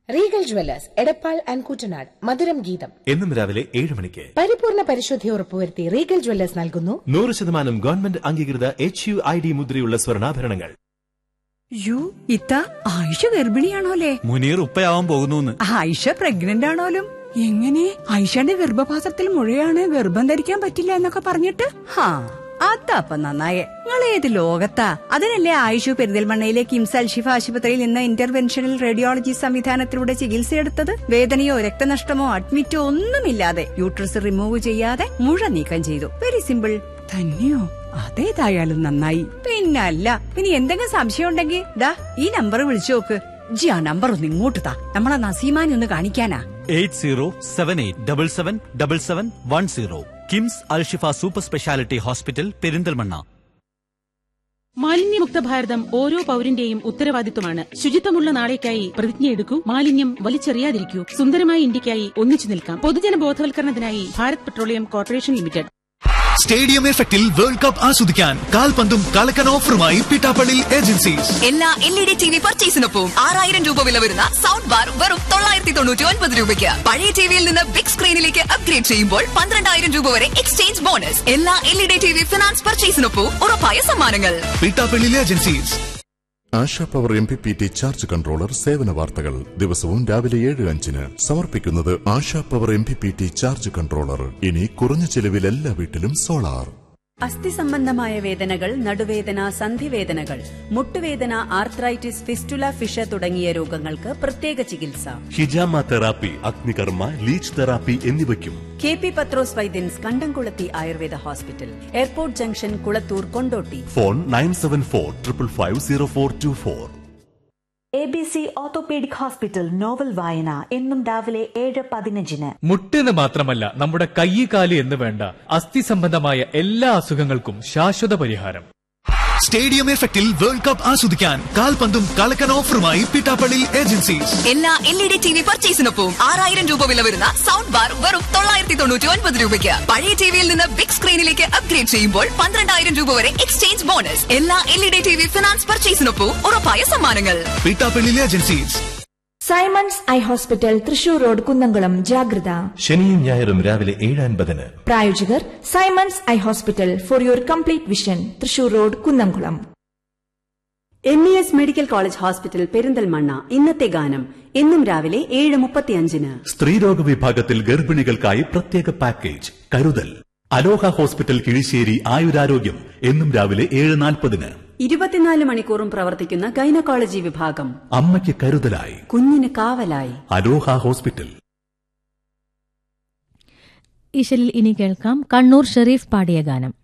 Regal jewellers Edappal and Koottanad മധുരം ഗീതം എന്നും രാവിലെ ഏഴ് മണിക്ക് പരിപൂർണ പരിശുദ്ധി ഉറപ്പുവരുത്തി റീഗൽ ജ്വല്ലേഴ്സ് നൽകുന്നു നൂറ് ശതമാനം ഗവൺമെന്റ് അംഗീകൃത എച്ച് യു ഐ ഡി മുദ്രയുള്ള സ്വർണ്ണാഭരണങ്ങൾ യു ഇത്ത ആയിഷ ഗർഭിണിയാണോലേ മുനീർ ഉപ്പയാവാൻ പോകുന്നു ആയിഷ പ്രഗ്നന്റ് ആണോലും എങ്ങനെ ആയിഷയുടെ ഗർഭപാത്രത്തിൽ മുഴയാണ് ഗർഭം ധരിക്കാൻ പറ്റില്ല എന്നൊക്കെ പറഞ്ഞിട്ട് ഹാ അതപ്പ നന്നായേ നിങ്ങൾ ഏത് ലോകത്താ അതിനല്ലേ ആയിഷു പെരിന്തൽമണ്ണയിലെ കിംസ് അൽഷിഫ ആശുപത്രിയിൽ നിന്ന് ഇന്റർവെൻഷണൽ റേഡിയോളജി സംവിധാനത്തിലൂടെ ചികിത്സയെടുത്തത് വേദനയോ രക്തനഷ്ടമോ അഡ്മിറ്റോ ഒന്നുമില്ലാതെ യൂട്രസ് റിമൂവ് ചെയ്യാതെ മുഴ നീക്കം ചെയ്തു വെരി സിമ്പിൾ തന്നെയോ അതേതായാലും നന്നായി പിന്നല്ല ഇനി എന്തെങ്കിലും സംശയം ഉണ്ടെങ്കിൽ ദാ ഈ നമ്പർ വിളിച്ചു നോക്ക് ജി ആ നമ്പർ ഒന്ന് ഇങ്ങോട്ട് താ നമ്മളെ നസീമാനെ ഒന്ന് കാണിക്കാനാ eight zero seven eight double seven double seven one zero KIMS Alshifa super speciality hospital Perinthalmanna മാലിന്യമുക്ത ഭാരതം ഓരോ പൌരന്റെയും ഉത്തരവാദിത്വമാണ് ശുചിത്വമുള്ള നാളേക്കായി പ്രതിജ്ഞയെടുക്കൂ മാലിന്യം വലിച്ചെറിയാതിരിക്കൂ സുന്ദരമായ ഇന്ത്യക്കായി ഒന്നിച്ചു നിൽക്കാം പൊതുജന ബോധവൽക്കരണത്തിനായി Bharat petroleum corporation limited stadium എഫക്റ്റിൽ വേൾഡ് കപ്പ് ആസ്വദിക്കാൻ കാൽപന്തും കളക്കൻ ഓഫറുമായി പിട്ടാപ്പള്ളി ഏജൻസീസ് എല്ലാ L E D T V പർച്ചേസിനൊപ്പം ആറായിരം രൂപ വില വരുന്ന സൗണ്ട് ബാർ വെറും തൊള്ളായിരത്തി തൊണ്ണൂറ്റി ഒൻപത് രൂപയ്ക്ക് പഴയ ടിവിയിൽ നിന്ന് ബിഗ് സ്ക്രീനിലേക്ക് അപ്ഗ്രേഡ് ചെയ്യുമ്പോൾ പന്ത്രണ്ടായിരം രൂപ വരെ എക്സ്ചേഞ്ച് ബോണസ് എല്ലാ L E D T V finance പർച്ചേസിനൊപ്പം ഉറപ്പായ സമ്മാനങ്ങൾ Pittappally agencies Asha power M P P T charge controller സേവന വാർത്തകൾ ദിവസവും രാവിലെ ഏഴ് അഞ്ചിന് സമർപ്പിക്കുന്നത് Asha power M P P T charge controller ഇനി കുറഞ്ഞ ചെലവിൽ എല്ലാ വീട്ടിലും സോളാർ അസ്ഥി സംബന്ധമായ വേദനകൾ നടുവേദന സന്ധിവേദനകൾ മുട്ടുവേദന ആർത്രൈറ്റിസ് ഫിസ്റ്റുല ഫിഷ തുടങ്ങിയ രോഗങ്ങൾക്ക് പ്രത്യേക ചികിത്സ ഹിജാമ തെറാപ്പി അഗ്നികർമ്മ ലീച്ച് തെറാപ്പി എന്നിവയ്ക്കും K P Pathros Vaidyans Kandamkulathi Ayurveda hospital airport junction Kulathur Kondotty phone nine seven four triple five zero four two four A B C orthopaedic hospital novel വായന എന്നും രാവിലെ ഏഴ് പതിനഞ്ചിന് മുട്ടെന്ന് മാത്രമല്ല നമ്മുടെ കൈ കാല് എന്ന് വേണ്ട അസ്ഥി സംബന്ധമായ എല്ലാ അസുഖങ്ങൾക്കും ശാശ്വത പരിഹാരം സ്റ്റേഡിയം എഫക്റ്റിൽ വേൾഡ് കപ്പ് ആസ്വദിക്കാൻ കാൽപന്തും കളക്കൻ ഓഫറുമായി പിട്ടാപ്പള്ളി ഏജൻസീസ് എല്ലാ L E D T V പർച്ചേസിനൊപ്പം ആറായിരം രൂപ വില വരുന്ന സൗണ്ട് ബാർ വെറും തൊള്ളായിരത്തി തൊണ്ണൂറ്റി ഒൻപത് രൂപയ്ക്ക് പഴയ ടിവിയിൽ നിന്ന് ബിഗ് സ്ക്രീനിലേക്ക് അപ്ഗ്രേഡ് ചെയ്യുമ്പോൾ പന്ത്രണ്ടായിരം രൂപ വരെ എക്സ്ചേഞ്ച് ബോണസ് എല്ലാ L E D T V finance പർച്ചേസിനൊപ്പം ഉറപ്പായ സമ്മാനങ്ങൾ Pittappally agencies Simon's eye hospital Thrissur road Kunnamkulam ജാഗ്രത ശനിയും ഞായറും രാവിലെ ഏഴ് അൻപതിന് പ്രായോജകർ Simon's eye hospital for your complete vision Thrissur road Kunnamkulam M E S medical college hospital Perinthalmanna ഇന്നത്തെ ഗാനം എന്നും രാവിലെ ഏഴ് മുപ്പത്തിയഞ്ചിന് സ്ത്രീരോഗ വിഭാഗത്തിൽ ഗർഭിണികൾക്കായി പ്രത്യേക പാക്കേജ് കരുതൽ അലോഹ ഹോസ്പിറ്റൽ കിഴിശ്ശേരി ആയുരാരോഗ്യം എന്നും രാവിലെ ഏഴ് നാൽപ്പതിന് ഇരുപത്തിനാല് മണിക്കൂറും പ്രവർത്തിക്കുന്ന ഗൈനക്കോളജി വിഭാഗം അമ്മയ്ക്ക് കരുതലായി കുഞ്ഞിന് കാവലായി അലോഹ ഹോസ്പിറ്റൽ ഈശലിൽ ഇനി കേൾക്കാം കണ്ണൂർ ഷെരീഫ് പാടിയ ഗാനം